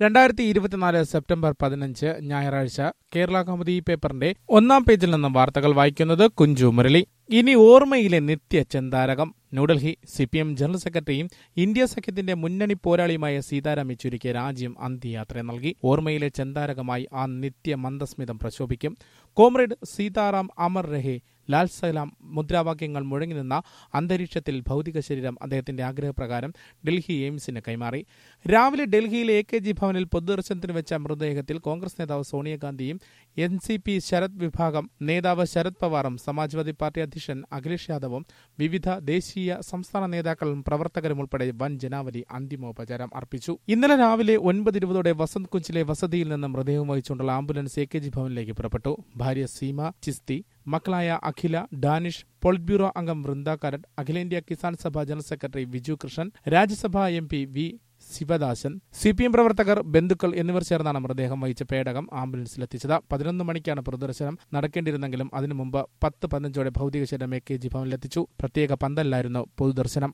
രണ്ടായിരത്തി ഇരുപത്തിനാല് സെപ്റ്റംബർ പതിനഞ്ച് ഞായറാഴ്ച കേരള കൗമുദി പേപ്പറിന്റെ ഒന്നാം പേജിൽ നിന്നും വാർത്തകൾ വായിക്കുന്നത് കുഞ്ചു മുരളി ഇനി ഓർമ്മയിലെ നിത്യ ചെന്താരകം New Delhi C P M general സെക്രട്ടറിയും ഇന്ത്യ സഖ്യത്തിന്റെ മുന്നണി പോരാളിയുമായ സീതാറാം യെച്ചൂരിക്ക് രാജ്യം അന്ത്യയാത്ര നൽകി ഓർമ്മയിലെ ചെന്താരകമായി ആ നിത്യ മന്ദസ്മിതം പ്രശോഭിക്കും കോമ്രേഡ് സീതാറാം അമർ രഹെ ലാൽ സലാം മുദ്രാവാക്യങ്ങൾ മുഴങ്ങി നിന്ന അന്തരീക്ഷത്തിൽ ഭൗതിക ശരീരം അദ്ദേഹത്തിന്റെ ആഗ്രഹപ്രകാരം ഡൽഹി എയിംസിന് കൈമാറി രാവിലെ ഡൽഹിയിലെ എ കെ ജി ഭവനിൽ പൊതുദർശനത്തിന് വെച്ച മൃതദേഹത്തിൽ കോൺഗ്രസ് നേതാവ് സോണിയാഗാന്ധിയും എൻ സി പി ശരത് വിഭാഗം നേതാവ് ശരത് പവാറും സമാജ്വാദി പാർട്ടി അധ്യക്ഷൻ അഖിലേഷ് യാദവും വിവിധ ദേശീയ സംസ്ഥാന നേതാക്കളും പ്രവർത്തകരും ഉൾപ്പെടെ വൻ ജനാവലി അന്തിമോപചാരം അർപ്പിച്ചു ഇന്നലെ രാവിലെ ഒൻപത് ഇരുപതോടെ വസന്ത് കുഞ്ചിലെ വസതിയിൽ നിന്ന് മൃതദേഹം വഹിച്ചുകൊണ്ടുള്ള ആംബുലൻസ് എ കെ ജി ഭവനിലേക്ക് പുറപ്പെട്ടു ഭാര്യ സീമ ചിസ്തി മക്കളായ അഖില ഡാനിഷ് പോളിറ്റ് ബ്യൂറോ അംഗം വൃന്ദ കരട് അഖിലേന്ത്യാ Kisan Sabha general secretary Viju Krishnan Rajya Sabha M P V Sivadasan C P M പ്രവർത്തകർ ബന്ധുക്കൾ എന്നിവർ ചേർന്നാണ് മൃതദേഹം വഹിച്ച പേടകം ആംബുലൻസിലെത്തിച്ചത് പതിനൊന്ന് മണിക്കാണ് പ്രദർശനം നടക്കേണ്ടിയിരുന്നെങ്കിലും അതിനു മുമ്പ് പത്ത് പതിനഞ്ചോടെ ഭൗതിക ശരീരം എ കെ ജി ഭവനിലെത്തിച്ചു പ്രത്യേക പന്തലിലായിരുന്നു പൊതുദർശനം